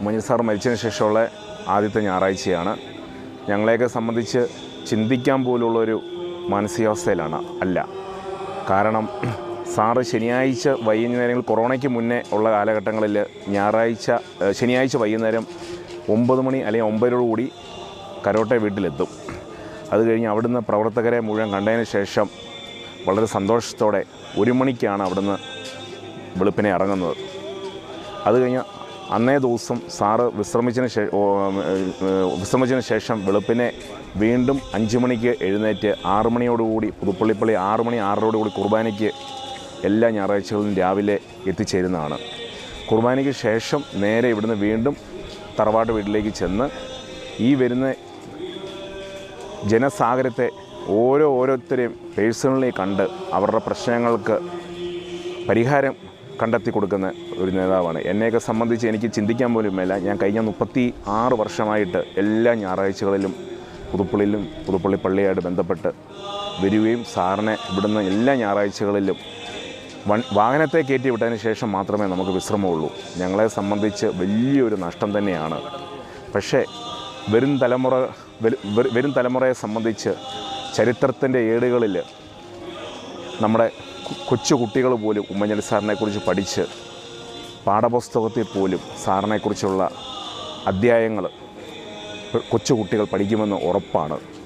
Oommen Chandy sir മരിച്ചതിന് ശേഷമുള്ള ആദ്യത്തെ ഞായറാഴ്ചയാണ് ഞങ്ങളെയൊക്കെ സംബന്ധിച്ച് ചിന്തിക്കാൻ പോലുള്ളൊരു മാനസികാവസ്ഥയിലാണ് അല്ല കാരണം സാറ് ശനിയാഴ്ച വൈകുന്നേരങ്ങളിൽ കൊറോണയ്ക്ക് മുന്നേ ഉള്ള കാലഘട്ടങ്ങളിൽ ഞായറാഴ്ച ഏഹ്, ശനിയാഴ്ച വൈകുന്നേരം ഒമ്പത് മണി അല്ലെങ്കിൽ ഒമ്പതരോട് കൂടി കരോട്ടെ വീട്ടിലെത്തും അത് കഴിഞ്ഞ് അവിടുന്ന് പ്രവർത്തകരെ മുഴുവൻ കണ്ടതിന് ശേഷം വളരെ സന്തോഷത്തോടെ ഒരു മണിക്കാണ് അവിടുന്ന് വെളുപ്പിനെ ഇറങ്ങുന്നത് അത് കഴിഞ്ഞ് അന്നേ ദിവസം സാറ് വിശ്രമിച്ചതിന് ശേഷം വിശ്രമിച്ചതിന് ശേഷം വെളുപ്പിനെ വീണ്ടും അഞ്ച് മണിക്ക് എഴുന്നേറ്റ് ആറ് മണിയോടുകൂടി പുതുപ്പള്ളിപ്പള്ളി ആറ് മണി ആറരയോടുകൂടി കുർബാനയ്ക്ക് എല്ലാ ഞായറാഴ്ചകളിലും രാവിലെ എത്തിച്ചേരുന്നതാണ് കുർബാനയ്ക്ക് ശേഷം നേരെ ഇവിടുന്ന് വീണ്ടും തറവാട്ട് വീട്ടിലേക്ക് ചെന്ന് ഈ വരുന്ന ജനസാഗരത്തെ ഓരോ ഓരോരുത്തരെയും പേഴ്സണലി കണ്ട് അവരുടെ പ്രശ്നങ്ങൾക്ക് പരിഹാരം കണ്ടെത്തി കൊടുക്കുന്ന ഒരു നേതാവാണ് എന്നെയൊക്കെ സംബന്ധിച്ച് എനിക്ക് ചിന്തിക്കാൻ പോലും മേല ഞാൻ കഴിഞ്ഞ മുപ്പത്തി ആറ് വർഷമായിട്ട് എല്ലാ ഞായറാഴ്ചകളിലും പുതുപ്പള്ളിയിലും പുതുപ്പള്ളി പള്ളിയായിട്ട് ബന്ധപ്പെട്ട് വരികയും സാറിനെ ഇവിടുന്ന് എല്ലാ ഞായറാഴ്ചകളിലും വൺ വാഹനത്തെ കയറ്റി വിട്ടതിന് ശേഷം മാത്രമേ നമുക്ക് വിശ്രമമുള്ളൂ ഞങ്ങളെ സംബന്ധിച്ച് വലിയൊരു നഷ്ടം തന്നെയാണ് പക്ഷേ വരും തലമുറ വരു- വരു- വരും തലമുറയെ സംബന്ധിച്ച് ചരിത്രത്തിൻ്റെ ഏടുകളിൽ നമ്മുടെ കു- കൊച്ചു കുട്ടികൾ പോലും ഉമ്മൻചാണ്ടി സാറിനെക്കുറിച്ച് പഠിച്ച് പാഠപുസ്തകത്തിൽ പോലും സാറിനെക്കുറിച്ചുള്ള അധ്യായങ്ങൾ കൊച്ചു കുട്ടികൾ പഠിക്കുമെന്ന് ഉറപ്പാണ്